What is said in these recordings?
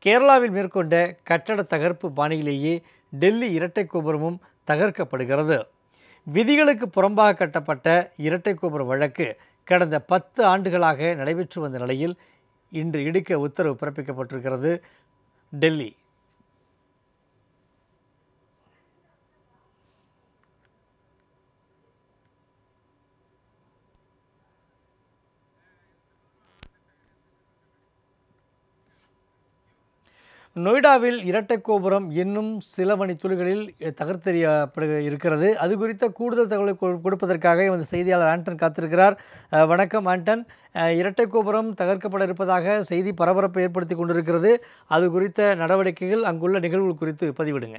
கேரளாவில் மேற்கொண்ட கட்டட தகர்ப்பு பாணியிலேயே டெல்லி இரட்டை கோபுரமும் தகர்க்கப்படுகிறது விதிகளுக்கு புறம்பாக கட்டப்பட்ட இரட்டை கோபுர வழக்கு கடந்த பத்து ஆண்டுகளாக நடைபெற்று வந்த நிலையில் இன்று இடிக்க உத்தரவு பிறப்பிக்கப்பட்டிருக்கிறது டெல்லி நொய்டாவில் இரட்டை கோபுரம் இன்னும் சில மணி துளிகளில் தகர்த்தெறியப்படு இருக்கிறது அது குறித்த கூடுதல் தகவலை கொ- கொடுப்பதற்காக இந்த செய்தியாளர் ஆண்டன் காத்திருக்கிறார் அஹ், வணக்கம் ஆண்டன் அஹ், இரட்டை கோபுரம் தகர்க்கப்பட இருப்பதாக செய்தி பரபரப்பை ஏற்படுத்தி கொண்டிருக்கிறது அது குறித்த நடவடிக்கைகள் அங்குள்ள நிகழ்வுகள் குறித்து பதிவிடுங்க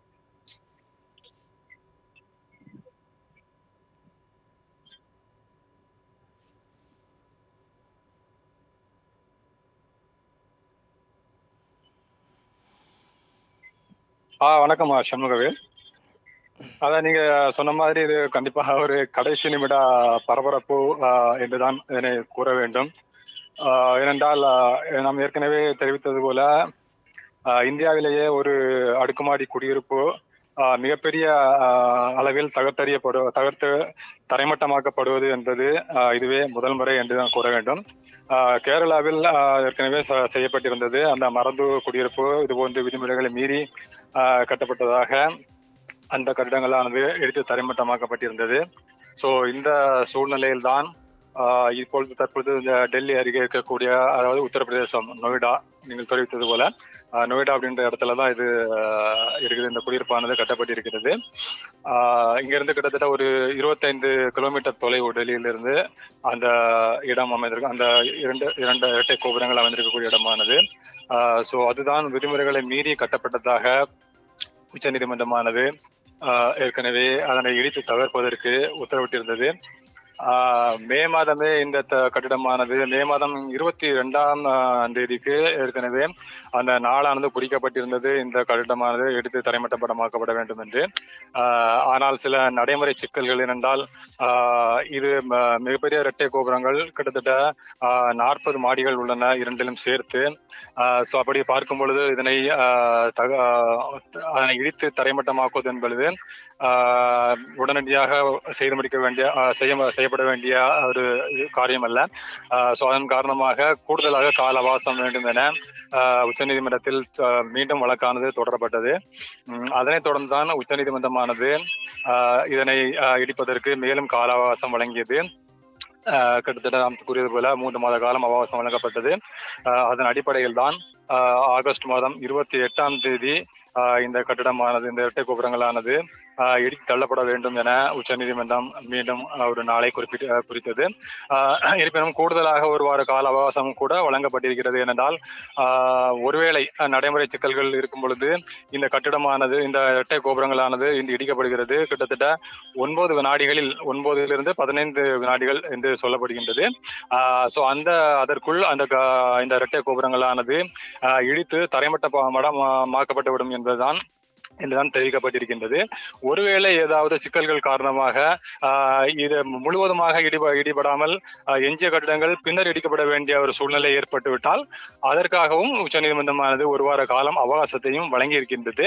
ஆ வணக்கம் சண்முகவேல் அதான் நீங்க சொன்ன மாதிரி இது கண்டிப்பாக ஒரு கடைசி நிமிட பரபரப்பு ஆ, என்றுதான் இதனை கூற வேண்டும் ஆ, ஏனென்றால் ஆ, நாம் ஏற்கனவே தெரிவித்தது போல ஆ, இந்தியாவிலேயே ஒரு அடுக்குமாடி குடியிருப்பு ஆ, மிகப்பெரிய ஆ, அளவில் தகர்த்தறியப்படு தகர்த்து தரைமட்டமாக்கப்படுவது என்பது ஆ, இதுவே முதல் முறை என்றுதான் கூற வேண்டும் ஆ, கேரளாவில் ஆ, ஏற்கனவே ச- செய்யப்பட்டிருந்தது அந்த மரந்து குடியிருப்பு இது போன்ற விதிமுறைகளை மீறி ஆ, கட்டப்பட்டதாக அந்த கட்டிடங்களானது எடுத்து தரைமட்டமாக்கப்பட்டிருந்தது ஸோ இந்த சூழ்நிலையில்தான் ஆ, இப்பொழுது தற்பொழுது இந்த டெல்லி அருகே இருக்கக்கூடிய அதாவது உத்தரப்பிரதேசம் நொய்டா நீங்கள் தெரிவித்தது போல ஆ, நொய்டா அப்படின்ற இடத்துல தான் இது ஆ, இருக்குது இந்த குடியிருப்பானது கட்டப்பட்டிருக்கிறது ஆ, இங்கிருந்து கிட்டத்தட்ட ஒரு இருபத்தைந்து கிலோமீட்டர் தொலைவு டெல்லியிலிருந்து அந்த இடம் அமைந்திருக்கு அந்த இரண்டு இரண்டு இரட்டை கோபுரங்கள் அமைந்திருக்கக்கூடிய இடமானது ஸோ அதுதான் விதிமுறைகளை மீறி கட்டப்பட்டதாக உச்சநீதிமன்றமானது ஆஹ், ஏற்கனவே அதனை இடித்து தகர்ப்பதற்கு உத்தரவிட்டிருந்தது ஆஹ், மே மாதமே இந்த த- கட்டிடமானது மே மாதம் இருபத்தி ரெண்டாம் தேதிக்கு ஏற்கனவே அந்த நாளானது குறிக்கப்பட்டிருந்தது இந்த கட்டிடமானது எடுத்து தரைமட்டப்படமாக்கப்பட வேண்டும் என்று ஆஹ், ஆனால் சில நடைமுறை சிக்கல்கள் என்னென்றால் ஆஹ், இது ம- மிகப்பெரிய இரட்டை கோபுரங்கள் கிட்டத்தட்ட நாற்பது மாடிகள் உள்ளன இரண்டிலும் சேர்த்து ஸோ அப்படி பார்க்கும் பொழுது இதனை ஆஹ், தக ஆஹ், அதனை இடித்து தரைமட்டமாக்குவது என்பது ஆஹ், உடனடியாக செய்து முடிக்க வேண்டிய ஆஹ், செய்ய செய்யப்பட வேண்டிய ஒரு இது காரியம் அல்ல ஸோ அதன் காரணமாக கூடுதலாக கால அவகாசம் வேண்டும் என ஆஹ், உச்சநீதிமன்றத்தில் ஆஹ், மீண்டும் வழக்கானது தொடரப்பட்டது உம், அதனைத் தொடர்ந்து தான் உச்சநீதிமன்றமானது ஆஹ், இதனை ஆஹ், இடிப்பதற்கு மேலும் கால அவகாசம் வழங்கியது ஆஹ் கிட்டத்தட்ட நாம் கூறியது போல மூன்று மாத காலம் அவகாசம் வழங்கப்பட்டது ஆஹ் அதன் அடிப்படையில் தான் ஆஹ் ஆகஸ்ட் மாதம் இருபத்தி எட்டாம் தேதி ஆஹ் இந்த கட்டிடமானது இந்த இரட்டை கோபுரங்களானது ஆஹ் இடித்து தள்ளப்பட வேண்டும் என உச்சநீதிமன்றம் மீண்டும் ஆஹ் ஒரு நாளை குறிப்பிட்டு ஆஹ் குறித்தது ஆஹ் இருப்பினும் கூடுதலாக ஒரு வார கால அவகாசம் கூட வழங்கப்பட்டிருக்கிறது ஏனென்றால் ஆஹ் ஒருவேளை ஆஹ் நடைமுறை சிக்கல்கள் இருக்கும் பொழுது இந்த கட்டிடமானது இந்த இரட்டை கோபுரங்களானது இன்று இடிக்கப்படுகிறது கிட்டத்தட்ட ஒன்பது வினாடிகளில் ஒன்பதிலிருந்து பதினைந்து வினாடிகள் என்று சொல்லப்படுகின்றது ஸோ அந்த அதற்குள் அந்த க- இந்த இரட்டை கோபுரங்களானது ஆஹ் இடித்து தரைமட்ட ப- மடம் மாக்கப்பட்டுவிடும் என்பதுதான் என்றுதான் தெரிவிக்கப்பட்டிருக்கின்றது ஒருவேளை ஏதாவது சிக்கல்கள் காரணமாக ஆஹ் இது முழுவதுமாக இடிப இடிபடாமல் ஆஹ் எஞ்சிய கட்டிடங்கள் பின்னர் இடிக்கப்பட வேண்டிய ஒரு சூழ்நிலை ஏற்பட்டுவிட்டால் அதற்காகவும் உச்சநீதிமன்றமானது ஒரு வார காலம் அவகாசத்தையும் வழங்கி இருக்கின்றது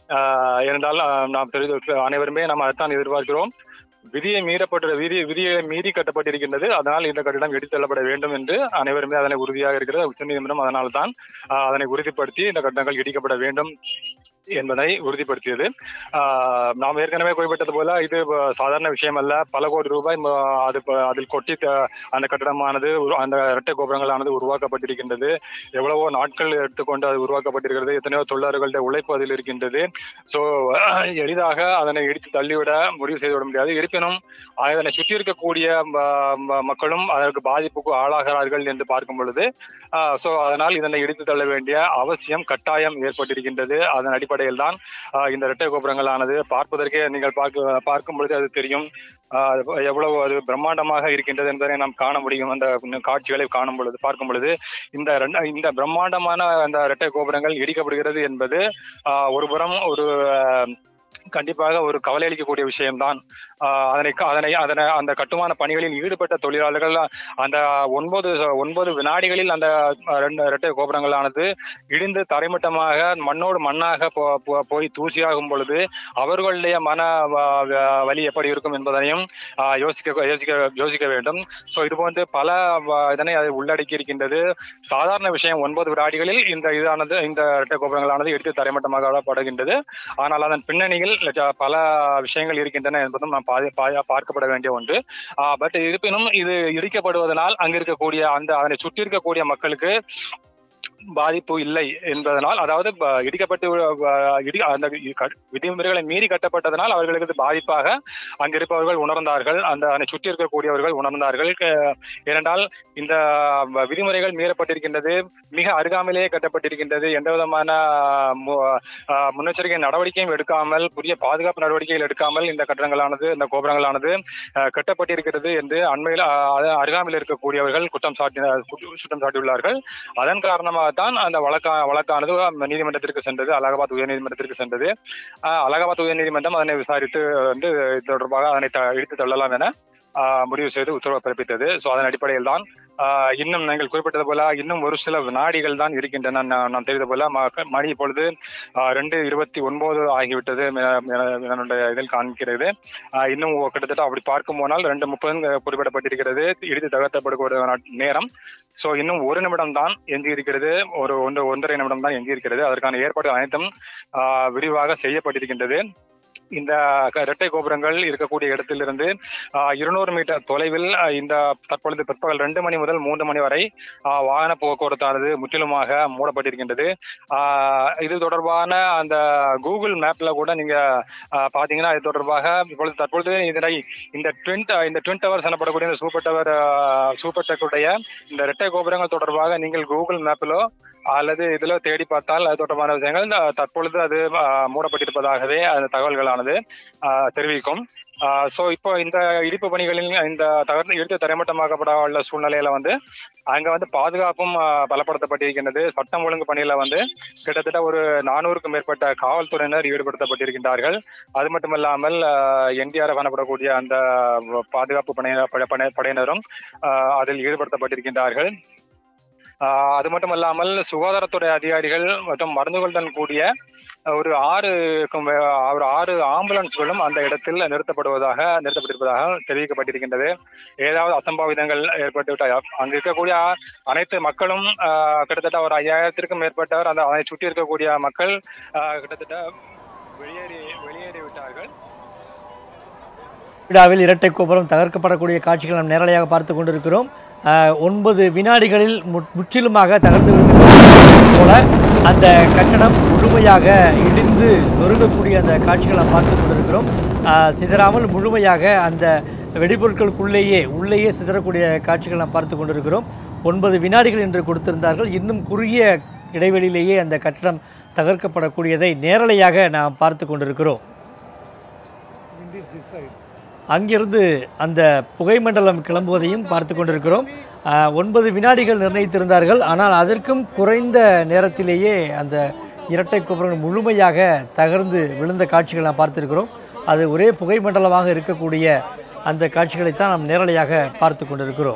ஆஹ் ஏனென்றால் ஆஹ் நாம் தெரிந்து அனைவருமே நாம் அதைத்தான் எதிர்பார்க்கிறோம் விதியை மீறப்பட்ட விதி விதியை மீறி கட்டப்பட்டிருக்கின்றது அதனால் இந்த கட்டிடம் இடித்தள்ளப்பட வேண்டும் என்று அனைவருமே அதனை உறுதியாக இருக்கிறது உச்சநீதிமன்றம் அதனால் தான் ஆஹ் அதனை உறுதிப்படுத்தி இந்த கட்டடங்கள் இடிக்கப்பட வேண்டும் என்பதை உறுதிப்படுத்தியது ஆஹ் நாம் ஏற்கனவே குறிப்பிட்டது போல இது வ- சாதாரண விஷயம் அல்ல பல கோடி ரூபாய் ம- அது ப- அதில் கொட்டி த- அந்த கட்டடமானது உரு- அந்த இரட்டை கோபுரங்களானது உருவாக்கப்பட்டிருக்கின்றது எவ்வளவோ நாட்கள் எடுத்துக்கொண்டு அது உருவாக்கப்பட்டிருக்கிறது எத்தனையோ தொழிலாளர்களுடைய உழைப்பு அதில் இருக்கின்றது ஸோ எளிதாக அதனை இடித்து தள்ளிவிட முடிவு செய்துவிட முடியாது இருப்பினும் அதனை சுற்றி இருக்கக்கூடிய ம- ம- மக்களும் அதற்கு பாதிப்புக்கு ஆளாகிறார்கள் என்று பார்க்கும் பொழுது ஸோ அதனால் இதனை இடித்து தள்ள வேண்டிய அவசியம் கட்டாயம் ஏற்பட்டிருக்கின்றது அதன் அடிப்படையில் தான் இந்த இரட்டை கோபுரங்களானது பார்ப்பதற்கே நீங்கள் பார்க்க பார்க்கும் பொழுது அது தெரியும் ஆஹ் அது எவ்வளவு அது பிரம்மாண்டமாக இருக்கின்றது என்பதை நாம் காண முடியும் அந்த காட்சிகளை காணும் பொழுது பார்க்கும் பொழுது இந்த ரெண்ட- இந்த பிரம்மாண்டமான அந்த இரட்டை கோபுரங்கள் இடிக்கப்படுகிறது என்பது ஆஹ் ஒரு புறம் ஒரு ஆஹ் கண்டிப்பாக ஒரு கவலை அளிக்கக்கூடிய விஷயம்தான் ஆஹ் அதனை அதனை அதனை அந்த கட்டுமான பணிகளில் ஈடுபட்ட தொழிலாளர்கள் அந்த ஒன்பது ஒன்பது வினாடிகளில் அந்த ரெண்டு இரட்டை கோபுரங்களானது இடிந்து தரைமட்டமாக மண்ணோடு மண்ணாக போ- போ- போய் தூசியாகும் பொழுது அவர்களுடைய மன வ- வ- வலி எப்படி இருக்கும் என்பதனையும் ஆஹ் யோசிக்க யோசிக்க யோசிக்க வேண்டும் ஸோ இது போன்று பல வ- இதனை அது உள்ளடக்கி இருக்கின்றது சாதாரண விஷயம் ஒன்பது வினாடிகளில் இந்த இதானது இந்த இரட்டை கோபுரங்களானது இடித்து தரைமட்டமாக படுகின்றது ஆனால் அதன் பின்னணியில் லட்ச- பல விஷயங்கள் இருக்கின்றன என்பதும் நாம் பாதி- பா- பார்க்கப்பட வேண்டிய ஒன்று பட் இருப்பினும் இது இடிக்கப்படுவதனால் அங்க இருக்கக்கூடிய அந்த அதனை சுற்றி இருக்கக்கூடிய மக்களுக்கு பாதிப்பு இல்லை என்பதனால் அதாவது ப- இடிக்கப்பட்டு அஹ், இடி அந்த க- விதிமுறைகளை மீறி கட்டப்பட்டதனால் அவர்களுக்கு இது பாதிப்பாக அங்கிருப்பவர்கள் உணர்ந்தார்கள் அந்த அதனை சுற்றி இருக்கக்கூடியவர்கள் உணர்ந்தார்கள் க- ஏனென்றால் இந்த வ- விதிமுறைகள் மீறப்பட்டிருக்கின்றது மிக அருகாமையிலேயே கட்டப்பட்டிருக்கின்றது எந்த விதமான மு- ஆஹ் முன்னெச்சரிக்கை நடவடிக்கையும் எடுக்காமல் புதிய பாதுகாப்பு நடவடிக்கைகள் எடுக்காமல் இந்த கட்டடங்களானது இந்த கோபுரங்களானது ஆஹ் கட்டப்பட்டிருக்கிறது என்று அண்மையில் ஆஹ் அது அருகாமையில் இருக்கக்கூடியவர்கள் குற்றம் சாட்டி குற்றம் சாட்டியுள்ளார்கள் அதன் காரணமாகத்தான் அந்த வழக்கா வழக்கானது நீதிமன்றத்திற்கு சென்றது அலகாபாத் உயர்நீதிமன்றத்திற்கு சென்றது ஆஹ் அலகாபாத் உயர்நீதிமன்றம் அதனை விசாரித்து வந்து இது தொடர்பாக அதனை த- இழுத்து தள்ளலாம் என ஆஹ் முடிவு செய்து உத்தரவு பிறப்பித்தது ஸோ அதன் அடிப்படையில் தான் ஆஹ் இன்னும் நீங்கள் குறிப்பிட்டது போல இன்னும் ஒரு சில வினாடிகள் தான் இருக்கின்றன நான் நான் தெரிந்தது போல ம- மணி இப்பொழுது ஆஹ் ரெண்டு இருபத்தி ஒன்பது ஆகிவிட்டது என- என- என்னுடைய இதில் காண்கிறது ஆஹ் இன்னும் ஒ- கிட்டத்தட்ட அப்படி பார்க்கும் போனால் ரெண்டு முப்பது குறிப்பிடப்பட்டிருக்கிறது இடித்து தகர்த்தப்படுகிற நேரம் சோ இன்னும் ஒரு நிமிடம் தான் எஞ்சி இருக்கிறது ஒரு ஒன்று ஒன்றரை நிமிடம் தான் எஞ்சி இருக்கிறது அதற்கான ஏற்பாடு அனைத்தும் ஆஹ் விரிவாக செய்யப்பட்டிருக்கின்றது இந்த க- இரட்டை கோபுரங்கள் இருக்கக்கூடிய இடத்திலிருந்து ஆஹ் இருநூறு மீட்டர் தொலைவில் ஆஹ் இந்த தற்பொழுது பிற்பகல் ரெண்டு மணி முதல் மூன்று மணி வரை ஆஹ் வாகன போக்குவரத்தானது முற்றிலுமாக மூடப்பட்டிருக்கின்றது ஆஹ் இது தொடர்பான அந்த கூகுள் மேப்ல கூட நீங்க ஆஹ் பாத்தீங்கன்னா இது தொடர்பாக இப்பொழுது தற்பொழுது இதனை இந்த ட்வின் இந்த ட்வின் டவர்ஸ் எனப்படக்கூடிய இந்த சூப்பர் டவர் சூப்பர் டெக்குடைய இந்த இரட்டை கோபுரங்கள் தொடர்பாக நீங்கள் கூகுள் மேப்பிலோ அல்லது இதுல தேடி பார்த்தால் அது தொடர்பான விஷயங்கள் ஆஹ் தற்பொழுது அது ஆஹ் மூடப்பட்டிருப்பதாகவே அந்த தகவல்களானது ஆஹ் தெரிவிக்கும் சோ இப்போ இந்த இடிப்பு பணிகளில் இந்த தகர்ந்து இடித்து தரைமட்டமாக்கப்பட உள்ள சூழ்நிலையில வந்து அங்க வந்து பாதுகாப்பும் ஆஹ் பலப்படுத்தப்பட்டிருக்கின்றது சட்டம் ஒழுங்கு பணியில வந்து கிட்டத்தட்ட ஒரு நானூறுக்கும் மேற்பட்ட காவல்துறையினர் ஈடுபடுத்தப்பட்டிருக்கின்றார்கள் அது மட்டுமல்லாமல் என்டிஆர்எஃப் எனப்படக்கூடிய அந்த பாதுகாப்பு படையினர் படை- படை- படையினரும் ஆஹ் அதில் ஈடுபடுத்தப்பட்டிருக்கின்றார்கள் ஆஹ் அது மட்டுமல்லாமல் சுகாதாரத்துறை அதிகாரிகள் மற்றும் மருந்துகளுடன் கூடிய ஒரு ஆறுக்கும் மே- ஒரு ஆறு ஆம்புலன்ஸ்களும் அந்த இடத்தில் நிறுத்தப்படுவதாக நிறுத்தப்பட்டிருப்பதாக தெரிவிக்கப்பட்டிருக்கின்றது ஏதாவது அசம்பாவிதங்கள் ஏற்பட்டு அங்கு இருக்கக்கூடிய அனைத்து மக்களும் ஆஹ் கிட்டத்தட்ட ஒரு ஐயாயிரத்திற்கும் மேற்பட்டவர் அந்த அதை சுற்றி இருக்கக்கூடிய மக்கள் ஆஹ் கிட்டத்தட்ட வெளியேறி வெளியேறி விட்டார்கள் விழாவில் இரட்டை கோபுரம் தகர்க்கப்படக்கூடிய காட்சிகள் நாம் நேரலையாக பார்த்து கொண்டிருக்கிறோம் அஹ், ஒன்பது வினாடிகளில் மு- முற்றிலுமாக தகர்ந்து விழுந்தது போல அந்த கட்டடம் முழுமையாக இடிந்து நொறுங்கக்கூடிய அந்த காட்சிகளை நாம் பார்த்து கொண்டிருக்கிறோம் அஹ், சிதறாமல் முழுமையாக அந்த வெடிபொருட்களுக்குள்ளேயே உள்ளேயே சிதறக்கூடிய காட்சிகள் நாம் பார்த்து கொண்டிருக்கிறோம் ஒன்பது வினாடிகள் என்று கொடுத்திருந்தார்கள் இன்னும் குறுகிய இடைவெளியிலேயே அந்த கட்டடம் தகர்க்கப்படக்கூடியதை நேரலையாக நாம் பார்த்து கொண்டிருக்கிறோம் அங்கிருந்து அந்த புகைமண்டலம் கிளம்புவதையும் பார்த்து கொண்டிருக்கிறோம் ஆஹ், ஒன்பது வினாடிகள் நிர்ணயித்திருந்தார்கள் ஆனால் அதற்கும் குறைந்த நேரத்திலேயே அந்த இரட்டை கோபுரங்கள் முழுமையாக தகர்ந்து விழுந்த காட்சிகள் நாம் பார்த்திருக்கிறோம் அது ஒரே புகைமண்டலமாக இருக்கக்கூடிய அந்த காட்சிகளைத்தான் நாம் நேரலையாக பார்த்து கொண்டிருக்கிறோம்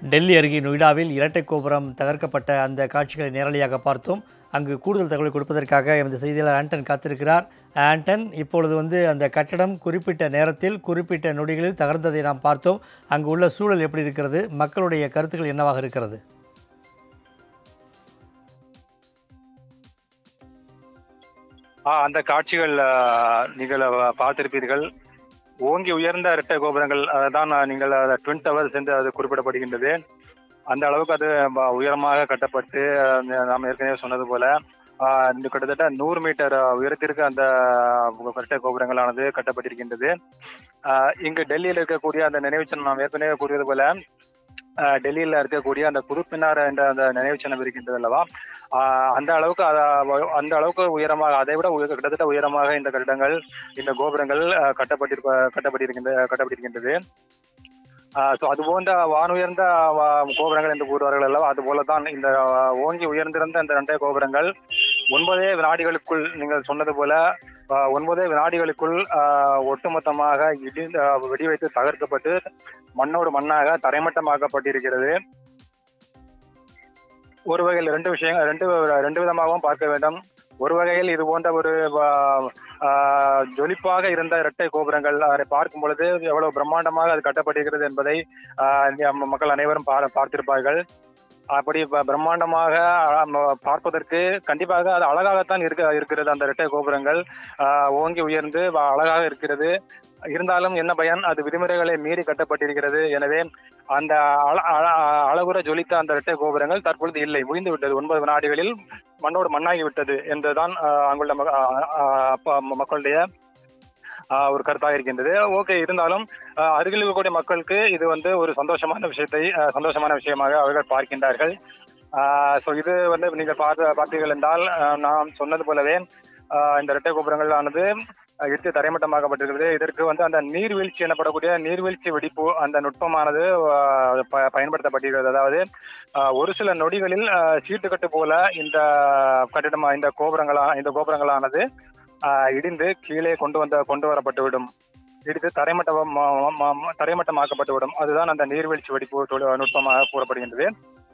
டெல்லி அருகே நொய்டாவில் இரட்டை கோபுரம் தகர்க்கப்பட்ட அந்த காட்சிகளை நேரடியாக பார்த்தோம் அங்கு கூடுதல் தகவலை கொடுப்பதற்காக எமது செய்தியாளர் ஆண்டன் காத்திருக்கிறார் ஆண்டன் இப்பொழுது வந்து அந்த கட்டடம் குறிப்பிட்ட நேரத்தில் குறிப்பிட்ட நொடிகளில் தகர்ந்ததை நாம் பார்த்தோம் அங்கு உள்ள சூழல் எப்படி இருக்கிறது மக்களுடைய கருத்துக்கள் என்னவாக இருக்கிறது ஆ, அந்த காட்சிகள் ஆ, நீங்கள் ஆ, பார்த்திருப்பீர்கள் ஓங்கி உயர்ந்த இரட்டை கோபுரங்கள் தான் நீங்கள் ட்வின் டவர்ஸ் என்று அது குறிப்பிடப்படுகின்றது அந்த அளவுக்கு அது ப- உயரமாக கட்டப்பட்டு ஆ, நாம் ஏற்கனவே சொன்னது போல ஆ, இந்த கிட்டத்தட்ட நூறு மீட்டர் உயரத்திற்கு அந்த இரட்டை கோபுரங்களானது கட்டப்பட்டிருக்கின்றது ஆ, இங்கு டெல்லியில் இருக்கக்கூடிய அந்த நினைவு சின்னம் நாம் ஏற்கனவே கூறியது போல ஆ, டெல்லியில இருக்கக்கூடிய அந்த குதுப்பினார் என்ற அந்த நினைவு சின்னம் இருக்கின்றது அல்லவா ஆ, அந்த அளவுக்கு அத- அந்த அளவுக்கு உயரமாக அதை விட உயர- கிட்டத்தட்ட உயரமாக இந்த கட்டிடங்கள் இந்த கோபுரங்கள் ஆ, கட்டப்பட்டிருப்ப கட்டப்பட்டிருக்கின்ற கட்டப்பட்டிருக்கின்றது ஸோ அது போன்ற வானுயர்ந்த வா- கோபுரங்கள் என்று கூறுவார்கள் அல்லவா அது போலதான் இந்த ஆ, ஓங்கி உயர்ந்திருந்த இந்த ரெண்டே கோபுரங்கள் ஒன்பதே வினாடிகளுக்குள் நீங்கள் சொன்னது போல ஆ, ஒன்பதே வினாடிகளுக்குள் ஆ, ஒட்டுமொத்தமாக இடிந்து ஆ, வெடி வைத்து தகர்க்கப்பட்டு மண்ணோடு மண்ணாக தரைமட்டமாக்கப்பட்டிருக்கிறது ஒரு வகையில் ரெண்டு விஷயங்கள் ரெண்டு ரெண்டு விதமாகவும் பார்க்க வேண்டும் ஒரு வகையில் இது போன்ற ஒரு ஆ, ஆ, ஜொலிப்பாக இருந்த இரட்டை கோபுரங்கள் அதை பார்க்கும் பொழுது எவ்வளவு பிரம்மாண்டமாக அது கட்டப்பட்டிருக்கிறது என்பதை ஆ, இந்த மக்கள் அனைவரும் பா- பார்த்திருப்பார்கள் அப்படி ப- பிரம்மாண்டமாக ஆ, ம- பார்ப்பதற்கு கண்டிப்பாக அது அழகாகத்தான் இருக்க இருக்கிறது அந்த இரட்டை கோபுரங்கள் ஆ, ஓங்கி உயர்ந்து வ- அழகாக இருக்கிறது இருந்தாலும் என்ன பயன் அது விதிமுறைகளை மீறி கட்டப்பட்டிருக்கிறது எனவே அந்த அழ- அழ- அழகுற ஜொலித்த அந்த இரட்டை கோபுரங்கள் தற்பொழுது இல்லை முடிந்து விட்டது ஒன்பது வினாடிகளில் மண்ணோடு மண்ணாகி விட்டது என்றுதான் ஆஹ், அங்குள்ள ம- ஆஹ், ஆஹ், அப்ப- ம- மக்களுடைய ஆஹ், ஒரு கருத்தாக இருக்கின்றது ஓகே இருந்தாலும் ஆஹ், அருகில் இருக்கக்கூடிய மக்களுக்கு இது வந்து ஒரு சந்தோஷமான விஷயத்தை ஆஹ், சந்தோஷமான விஷயமாக அவர்கள் பார்க்கின்றார்கள் ஸோ இது வந்து நீங்கள் பார்த்து பார்த்தீர்கள் என்றால் ஆஹ், நாம் சொன்னது போலவே ஆஹ், இந்த இரட்டை கோபுரங்கள் ஆனது அஹ், இடித்து தரைமட்டமாக்கப்பட்டிருக்கிறது இதற்கு வந்து அந்த நீர்வீழ்ச்சி எனப்படக்கூடிய நீர்வீழ்ச்சி வெடிப்பு அந்த நுட்பமானது ஆஹ், ப- பயன்படுத்தப்பட்டிருக்கிறது அதாவது ஆஹ், ஒரு சில நொடிகளில் ஆஹ், சீட்டுக்கட்டு போல இந்த கட்டிடம் இந்த கோபுரங்களா இந்த கோபுரங்களானது ஆஹ், இடிந்து கீழே கொண்டு வந்த கொண்டு வரப்பட்டுவிடும் இடித்து தரைமட்டம் தரைமட்டமாக்கப்பட்டுவிடும் அதுதான் அந்த நீர்வீழ்ச்சி வெடிப்பு தொழில் நுட்பமாக கூறப்படுகின்றது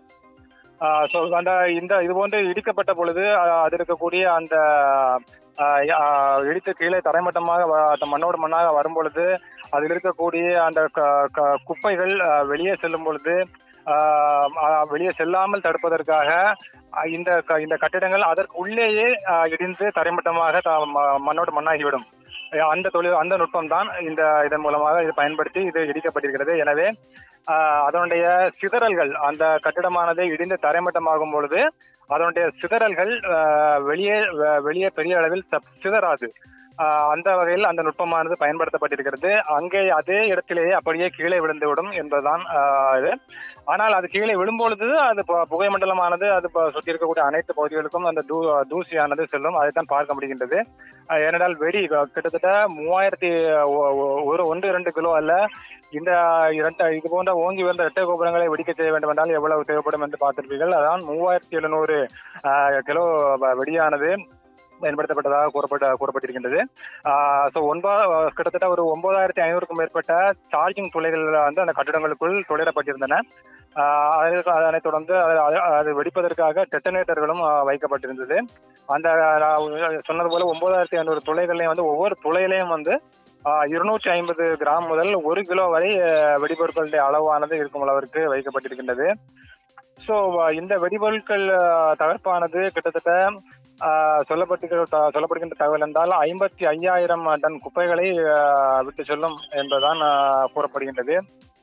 ஸோ அந்த இந்த இது போன்று இடிக்கப்பட்ட பொழுது ஆஹ், அது இருக்கக்கூடிய அந்த ஆஹ், ஆஹ், இடித்து கீழே தரைமட்டமாக வ- அந்த மண்ணோடு மண்ணாக வரும் பொழுது அதில் இருக்கக்கூடிய அந்த க- க- குப்பைகள் ஆஹ், வெளியே செல்லும் பொழுது ஆஹ், ஆஹ், வெளியே செல்லாமல் தடுப்பதற்காக ஆஹ், இந்த க- இந்த கட்டிடங்கள் அதற்கு உள்ளேயே ஆஹ், இடிந்து தரைமட்டமாக த- ம- மண்ணோடு மண்ணாகிவிடும் அஹ், அந்த தொழில் அந்த நுட்பம் தான் இந்த இதன் மூலமாக இது பயன்படுத்தி இது இடிக்கப்பட்டிருக்கிறது எனவே ஆஹ், அதனுடைய சிதறல்கள் அந்த கட்டிடமானது இடிந்து தரைமட்டமாகும் பொழுது அதனுடைய சிதறல்கள் ஆஹ், வெளியே வ- வெளியே பெரிய அளவில் சப்- சிதறாது ஆஹ், அந்த வகையில் அந்த நுட்பமானது பயன்படுத்தப்பட்டிருக்கிறது அங்கே அதே இடத்திலேயே அப்படியே கீழே விழுந்துவிடும் என்பதுதான் ஆஹ், இது ஆனால் அது கீழே விழும்பொழுது அது பு- புகை மண்டலமானது அது ப- சுற்றி இருக்கக்கூடிய அனைத்து பகுதிகளுக்கும் அந்த தூ தூசியானது செல்லும் அதைத்தான் பார்க்க முடிகின்றது ஆஹ், ஏனென்றால் வெடி க- கிட்டத்தட்ட மூவாயிரத்தி ஒ- ஒ- ஒரு ஒன்று இரண்டு கிலோ அல்ல இந்த இரட்டை இது போன்ற ஓங்கி வந்த இரட்டை கோபுரங்களை வெடிக்க செய்ய வேண்டும் என்றால் எவ்வளவு தேவைப்படும் என்று பார்த்திருப்பீர்கள் அதான் மூவாயிரத்தி எழுநூறு கிலோ வ- வெடியானது பயன்படுத்தப்பட்டதாக கூறப்பட்ட கூறப்பட்டிருக்கின்றது ஸோ ஒன்பா கிட்டத்தட்ட ஒரு ஒன்பதாயிரத்தி ஐநூறுக்கும் மேற்பட்ட சார்ஜிங் துளைகள் வந்து அந்த கட்டிடங்களுக்குள் துளையிடப்பட்டிருந்தன ஆஹ் அதற்கு அதனைத் தொடர்ந்து அது- அது- அது வெடிப்பதற்காக டெட்டனேட்டர்களும் ஆஹ் வைக்கப்பட்டிருந்தது அந்த நான் சொன்னது போல ஒன்பதாயிரத்தி ஐநூறு துளைகளையும் வந்து ஒவ்வொரு துளையிலையும் வந்து இருநூற்றி ஐம்பது கிராம் முதல் ஒரு கிலோ வரை ஆஹ் வெடிபொருட்களுடைய அளவானது இருக்கும் அளவிற்கு வைக்கப்பட்டிருக்கின்றது ஸோ இந்த வெடிபொருட்கள் ஆஹ் தகர்ப்பானது கிட்டத்தட்ட ஆஹ் சொல்லப்பட்டு சொல்லப்படுகின்ற தகவல் என்றால் ஐம்பத்தி ஐயாயிரம் டன் குப்பைகளை ஆஹ் விட்டு செல்லும் என்பதுதான் ஆஹ் கூறப்படுகின்றது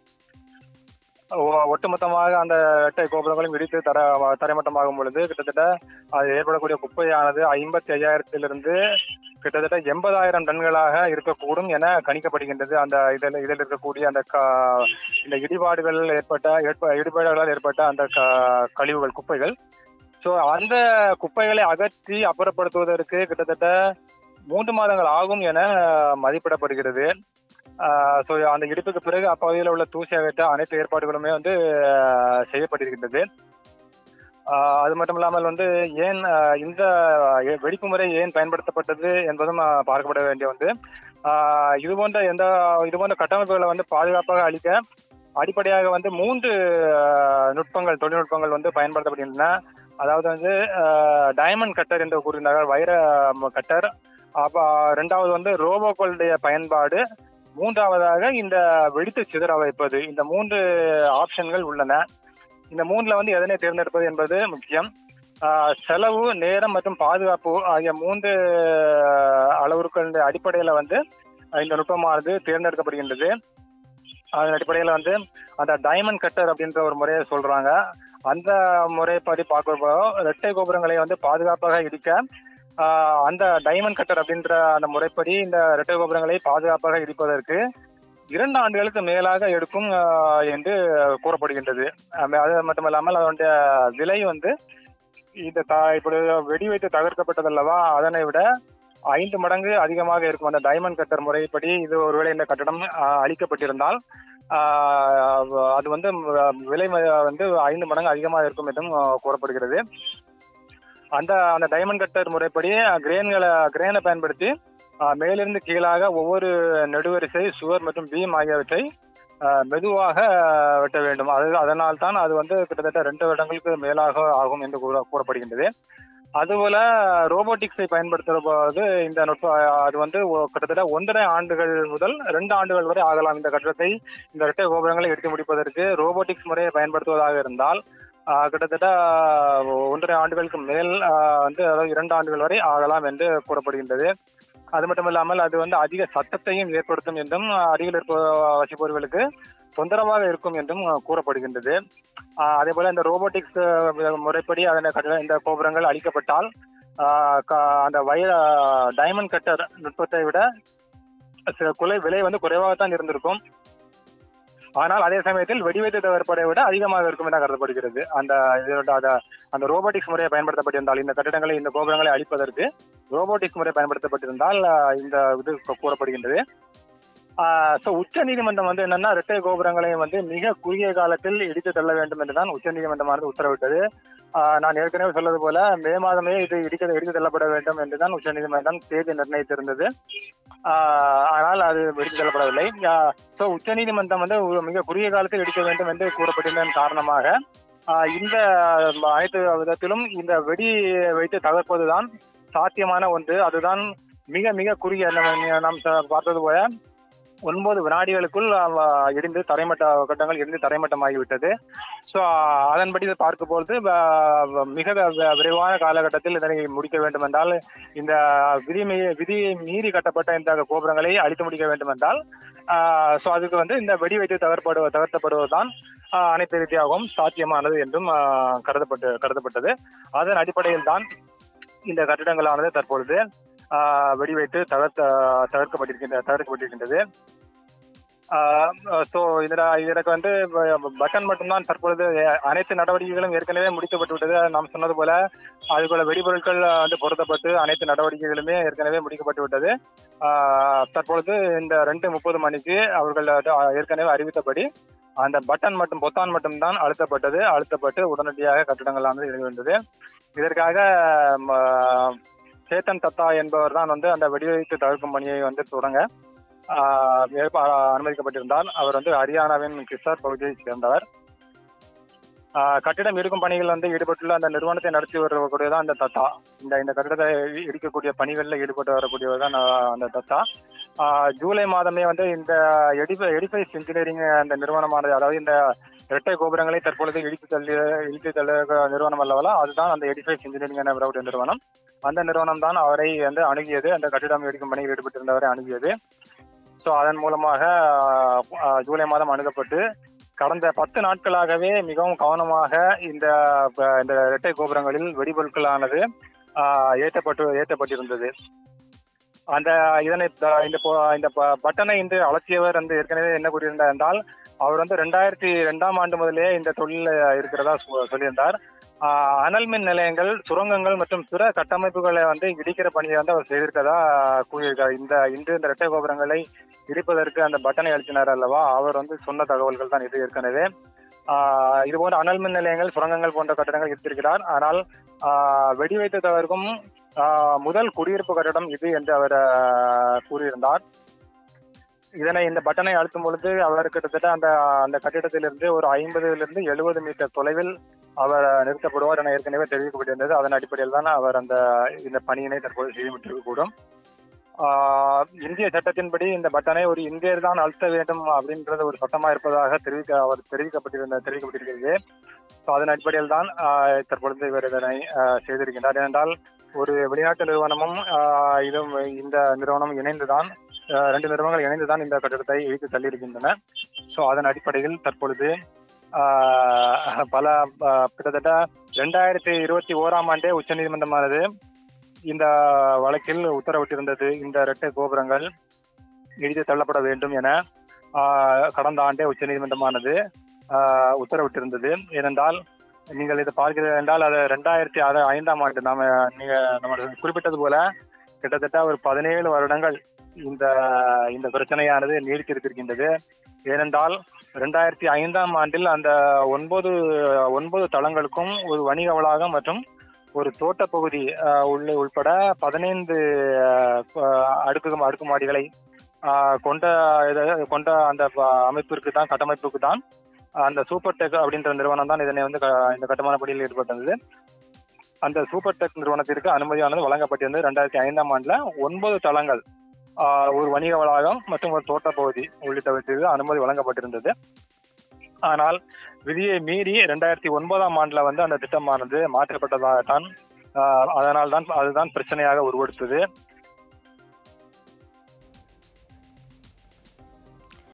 ஒ- ஒட்டுமொத்தமாக அந்த இரட்டை கோபுரங்களும் இடித்து தர தரைமட்டமாகும் பொழுது கிட்டத்தட்ட அது ஏற்படக்கூடிய குப்பையானது ஐம்பத்தி ஐயாயிரத்திலிருந்து கிட்டத்தட்ட எண்பதாயிரம் டன்களாக இருக்கக்கூடும் என கணிக்கப்படுகின்றது அந்த இதில் இதில் இருக்கக்கூடிய அந்த க- இந்த இடிபாடுகள் ஏற்பட்ட ஏற்ப இடிபாடுகளால் ஏற்பட்ட அந்த க- கழிவுகள் குப்பைகள் ஸோ அந்த குப்பைகளை அகற்றி அப்புறப்படுத்துவதற்கு கிட்டத்தட்ட மூன்று மாதங்கள் ஆகும் என மதிப்பிடப்படுகிறது ஸோ அந்த இடிப்புக்கு பிறகு அப்பகுதியில் உள்ள தூசி அகற்ற அனைத்து ஏற்பாடுகளுமே வந்து ஆஹ், செய்யப்பட்டிருக்கின்றது ஆஹ், அது மட்டும் இல்லாமல் வந்து ஏன் ஆஹ், இந்த எ- வெடிப்பு முறை ஏன் பயன்படுத்தப்பட்டது என்பதும் ஆஹ், பார்க்கப்பட வேண்டிய வந்து ஆஹ், இது போன்ற எந்த இது போன்ற கட்டமைப்புகளை வந்து பாதுகாப்பாக அளிக்க அடிப்படையாக வந்து மூன்று ஆஹ், நுட்பங்கள் தொழில்நுட்பங்கள் வந்து பயன்படுத்தப்படுகின்றன அதாவது வந்து டைமண்ட் கட்டர் என்று கூறினார்கள் வைர ம- கட்டர் அப்ப ரெண்டாவது வந்து ரோபோக்களுடைய பயன்பாடு மூன்றாவதாக இந்த வெடித்து சிதற வைப்பது இந்த மூன்று ஆப்ஷன்கள் உள்ளன இந்த மூணுல வந்து எதனை தேர்ந்தெடுப்பது என்பது முக்கியம் ஆஹ் செலவு நேரம் மற்றும் பாதுகாப்பு ஆகிய மூன்று அளவுருக்களின் அடிப்படையில வந்து ஆஹ் இந்த நுட்பமானது தேர்ந்தெடுக்கப்படுகின்றது அதன் அடிப்படையில வந்து அந்த டைமண்ட் கட்டர் அப்படின்ற ஒரு முறையை சொல்றாங்க அந்த முறைப்படி பார்க்கிறப்போ இரட்டை கோபுரங்களை வந்து பாதுகாப்பாக இடிக்க ஆஹ் அந்த டைமண்ட் கட்டர் அப்படின்ற அந்த முறைப்படி இந்த இரட்டை கோபுரங்களை பாதுகாப்பாக இடிப்பதற்கு இரண்டு ஆண்டுகளுக்கு மேலாக எடுக்கும் ஆஹ் என்று கூறப்படுகின்றது ஆஹ் அது மட்டுமல்லாமல் அதனுடைய விலை வந்து இந்த த- இப்படி வெடி வைத்து தகர்க்கப்பட்டதல்லவா அதனை விட ஐந்து மடங்கு அதிகமாக இருக்கும் அந்த டைமண்ட் கட்டர் முறைப்படி இது ஒருவேளை இந்த கட்டடம் ஆஹ், அழிக்கப்பட்டிருந்தால் ஆஹ், அது வந்து ம், விலை ம- வந்து ஐந்து மடங்கு அதிகமாக இருக்கும் என்றும் ஆஹ், கூறப்படுகிறது அந்த அந்த டைமண்ட் கட்டர் முறைப்படி கிரேன்களை கிரேனை பயன்படுத்தி ஆஹ், மேலிருந்து கீழாக ஒவ்வொரு நெடுவரிசை சுவர் மற்றும் பீம் ஆகியவற்றை ஆஹ், மெதுவாக வெட்ட வேண்டும் அது அதனால் தான் அது வந்து கிட்டத்தட்ட ரெண்டு வருடங்களுக்கு மேலாக ஆகும் என்று கூற கூறப்படுகின்றது அதுபோல ரோபோட்டிக்ஸை பயன்படுத்துற போது இந்த நுட்ப அது வந்து ஒ- கிட்டத்தட்ட ஒன்றரை ஆண்டுகள் முதல் ரெண்டு ஆண்டுகள் வரை ஆகலாம் இந்த கட்டடத்தை இந்த இரட்டை கோபுரங்களை எடுத்து முடிப்பதற்கு ரோபோட்டிக்ஸ் முறையை பயன்படுத்துவதாக இருந்தால் ஆஹ், கிட்டத்தட்ட ஒன்றரை ஆண்டுகளுக்கு மேல் ஆஹ், வந்து அதாவது இரண்டு ஆண்டுகள் வரை ஆகலாம் என்று கூறப்படுகின்றது அது மட்டும் இல்லாமல் அது வந்து அதிக சத்தத்தையும் ஏற்படுத்தும் என்றும் ஆஹ், அருகில் இருப்ப வசிப்பவர்களுக்கு தொந்தரவாக இருக்கும் என்றும் ஆஹ், கூறப்படுகின்றது ஆஹ், அதே போல இந்த ரோபோட்டிக்ஸ் ஆஹ், முறைப்படி அதனை கட்ட- இந்த கோபுரங்கள் அழிக்கப்பட்டால் ஆஹ், க- அந்த வய டைமண்ட் கட்டர் நுட்பத்தை விட சில குலை விலை வந்து குறைவாகத்தான் இருந்திருக்கும் ஆனால் அதே சமயத்தில் வெடிவைத்து தவிர்ப்பதை விட அதிகமாக இருக்கும் என கருதப்படுகிறது அந்த இதோட அத- அந்த ரோபோட்டிக்ஸ் முறையை பயன்படுத்தப்பட்டிருந்தால் இந்த கட்டிடங்களை இந்த கோபுரங்களை அழிப்பதற்கு ரோபோட்டிக்ஸ் முறை பயன்படுத்தப்பட்டிருந்தால் ஆஹ், இந்த இது கூ- கூறப்படுகின்றது ஸோ உச்ச நீதிமன்றம் வந்து என்னன்னா இரட்டை கோபுரங்களை வந்து மிக குறுகிய காலத்தில் இடித்து தள்ள வேண்டும் என்றுதான் உச்ச நீதிமன்றமானது உத்தரவிட்டது ஆஹ், நான் ஏற்கனவே சொன்னது போல மே மாதமே இது இடிக்க இடித்து தள்ளப்பட வேண்டும் என்றுதான் உச்ச நீதிமன்றம் தேதி நிர்ணயித்திருந்தது ஆஹ், ஆனால் அது இடித்து தள்ளப்படவில்லை ஸோ உச்ச நீதிமன்றம் வந்து ஒரு மிக குறுகிய காலத்தில் இடிக்க வேண்டும் என்று கூறப்பட்டிருந்ததன் காரணமாக ஆஹ், இந்த அனைத்து விதத்திலும் இந்த வெடி வைத்து தகர்ப்பதுதான் சாத்தியமான ஒன்று அதுதான் மிக மிக குறுகிய நம்ம- நாம் ச- பார்த்தது போல ஒன்பது வினாடிகளுக்குள் அஹ், இடிந்து தரைமட்ட கட்டங்கள் இடிந்து தரைமட்டமாகிவிட்டது ஸோ அதன்படி இதை பார்க்கும்போது வ- மிக வி- விரைவான காலகட்டத்தில் இதனை முடிக்க வேண்டும் என்றால் இந்த விதி மீ- விதியை மீறி கட்டப்பட்ட இந்த கோபுரங்களை அழித்து முடிக்க வேண்டும் என்றால் ஸோ அதுக்கு வந்து இந்த வெடி வைத்து தகர்ப்படு தகர்த்தப்படுவதுதான் ஆஹ், அனைத்து ரீதியாகவும் சாத்தியமானது என்றும் ஆஹ், கருதப்பட்டு கருதப்பட்டது அதன் அடிப்படையில் தான் இந்த கட்டிடங்களானது தற்பொழுது ஆஹ், வெடி வைத்து தகர்த்த தகர்க்கப்பட்டிருக்கின்ற தகர்க்கப்பட்டிருக்கின்றது ஸோ இதில் இதற்கு வந்து ப- பட்டன் மட்டும்தான் தற்பொழுது அனைத்து நடவடிக்கைகளும் ஏற்கனவே முடிக்கப்பட்டு விட்டது நாம் சொன்னது போல அதுபோல வெடிபொருட்கள் வந்து பொருத்தப்பட்டு அனைத்து நடவடிக்கைகளுமே ஏற்கனவே முடிக்கப்பட்டு விட்டது ஆஹ், தற்பொழுது இந்த ரெண்டு முப்பது மணிக்கு அவர்கள் அது ஏற்கனவே அறிவித்தபடி அந்த பட்டன் மட்டும் பொத்தான் மட்டும்தான் அழுத்தப்பட்டது அழுத்தப்பட்டு உடனடியாக கட்டிடங்களானது எழுகின்றது இதற்காக ம, சேத்தன் தத்தா என்பவர் தான் வந்து அந்த வெடிவைத்து தவிர்க்கும் பணியை வந்து தொடங்க ஆஹ், ஏற்ப- அனுமதிக்கப்பட்டிருந்தார் அவர் வந்து ஹரியானாவின் கிசார் பகுதியைச் சேர்ந்தவர் ஆஹ், கட்டிடம் இடிக்கும் பணிகள் வந்து ஈடுபட்டுள்ள அந்த நிறுவனத்தை நடத்தி வரக்கூடியதான் அந்த தத்தா இந்த இந்த கட்டிடத்தை இ- இடிக்கக்கூடிய பணிகளில் ஈடுபட்டு வரக்கூடியவர் தான் ஆஹ், அந்த தத்தா ஆஹ், ஜூலை மாதமே வந்து இந்த எடிஃபை எடிஃபைஸ் இன்ஜினியரிங் அந்த நிறுவனமானது அதாவது இந்த இரட்டை கோபுரங்களை தற்பொழுது இடித்து தள்ளி இடித்து தள்ள நிறுவனம் அல்லவா அதுதான் அந்த எடிஃபைஸ் இன்ஜினியரிங் என வரக்கூடிய நிறுவனம் அந்த நிறுவனம் தான் அவரை வந்து அணுகியது அந்த கட்டிடம் இடிக்கும் பணியில் ஈடுபட்டிருந்தவரை அணுகியது ஸோ அதன் மூலமாக ஆஹ், ஜூலை மாதம் அணுகப்பட்டு கடந்த பத்து நாட்களாகவே மிகவும் கவனமாக இந்த ப- இந்த இரட்டை கோபுரங்களில் வெடிபொருட்களானது ஆஹ், ஏற்றப்பட்டு ஏற்றப்பட்டிருந்தது அந்த இதனை த- இந்த பொ- இந்த ப- பட்டனை இன்று அலட்சியவர் வந்து ஏற்கனவே என்ன கூறியிருந்தார் என்றால் அவர் வந்து ரெண்டாயிரத்தி ரெண்டாம் ஆண்டு முதலே இந்த தொழில் இருக்கிறதா சொ- சொல்லியிருந்தார் ஆஹ், அனல் மின் நிலையங்கள் சுரங்கங்கள் மற்றும் பிற கட்டமைப்புகளை வந்து இடிக்கிற பணியை வந்து அவர் செய்திருக்கதா கூறியிருக்கார் இந்த இன்று இந்த இரட்டை கோபுரங்களை இடிப்பதற்கு அந்த பட்டனை அழுத்தினார் அல்லவா அவர் வந்து சொன்ன தகவல்கள் தான் இது ஏற்கனவே ஆஹ், இது போன்ற அனல் மின் நிலையங்கள் சுரங்கங்கள் போன்ற கட்டடங்கள் எடுத்திருக்கிறார் ஆனால் ஆஹ், வெடி வைத்து தவிர்க்கும் ஆஹ், முதல் குடியிருப்பு கட்டடம் இது என்று அவர் ஆஹ், கூறியிருந்தார் இதனை இந்த பட்டனை அழுத்தும் பொழுது அவர் கிட்டத்தட்ட அந்த அந்த கட்டிடத்திலிருந்து ஒரு ஐம்பதுல இருந்து எழுபது மீட்டர் தொலைவில் அவர் நிறுத்தப்படுவார் என ஏற்கனவே தெரிவிக்கப்பட்டிருந்தது அதன் அடிப்படையில் தான் அவர் அந்த இந்த பணியினை தற்போது செய்துவிட்டிருக்க கூடும் ஆஹ் இந்திய சட்டத்தின்படி இந்த பட்டனை ஒரு இந்தியர் தான் அழுத்த வேண்டும் அப்படின்றது ஒரு சட்டமா இருப்பதாக தெரிவிக்க அவர் தெரிவிக்கப்பட்டிருந்த தெரிவிக்கப்பட்டிருக்கிறது ஸோ அதன் அடிப்படையில் தான் ஆஹ் தற்பொழுது இவர் இதனை ஆஹ் செய்திருக்கின்றார் ஏனென்றால் ஒரு வெளிநாட்டு நிறுவனமும் ஆஹ் இதுவும் இந்த நிறுவனம் இணைந்துதான் ஆஹ் ரெண்டு நிறுவனங்கள் இணைந்துதான் இந்த கட்டிடத்தை இழுத்து தள்ளியிருக்கின்றன ஸோ அதன் அடிப்படையில் தற்பொழுது ஆஹ் பல ஆஹ் கிட்டத்தட்ட ரெண்டாயிரத்தி இருபத்தி ஓராம் ஆண்டே உச்சநீதிமன்றமானது இந்த வழக்கில் உத்தரவிட்டிருந்தது இந்த இரட்டை கோபுரங்கள் இடித்து தள்ளப்பட வேண்டும் என ஆஹ் கடந்த ஆண்டே உச்சநீதிமன்றமானது ஆஹ் உத்தரவிட்டிருந்தது ஏனென்றால் நீங்கள் இதை பார்க்கிறீர்கள் என்றால் அது ரெண்டாயிரத்தி ஆறு ஐந்தாம் ஆண்டு நாம நீங்க நம்ம குறிப்பிட்டது போல கிட்டத்தட்ட ஒரு பதினேழு வருடங்கள் இந்த இந்த பிரச்சனையானது நீடித்திருக்கின்றது ஏனென்றால் ரெண்டாயிரத்தி ஐந்தாம் ஆண்டில் அந்த ஒன்பது ஒன்பது தளங்களுக்கும் ஒரு வணிக வளாகம் மற்றும் ஒரு தோட்டப் பகுதி ஆஹ், உள்ள உள்பட பதினைந்து அடுக்கு அடுக்குமாடிகளை ஆஹ், கொண்ட இத- கொண்ட அந்த ப- அமைப்பிற்கு தான் கட்டமைப்புக்கு தான் அந்த சூப்பர் டெக் அப்படின்ற நிறுவனம் தான் இதனை வந்து க- இந்த கட்டுமான பணியில் ஈடுபட்டது அந்த சூப்பர் டெக் நிறுவனத்திற்கு அனுமதியானது வழங்கப்பட்டிருந்தது ரெண்டாயிரத்தி ஐந்தாம் ஆண்டுல ஒன்பது தளங்கள் ஆஹ், ஒரு வணிக வளாகம் மற்றும் ஒரு தோட்டப் பகுதி உள்ளிட்டவற்றிற்கு அனுமதி வழங்கப்பட்டிருந்தது ஆனால் விதியை மீறி ரெண்டாயிரத்தி ஒன்பதாம் ஆண்டுல வந்து அந்த திட்டமானது மாற்றப்பட்டதாகத்தான் ஆஹ், அதனால் தான் அதுதான் பிரச்சனையாக உருவெடுத்தது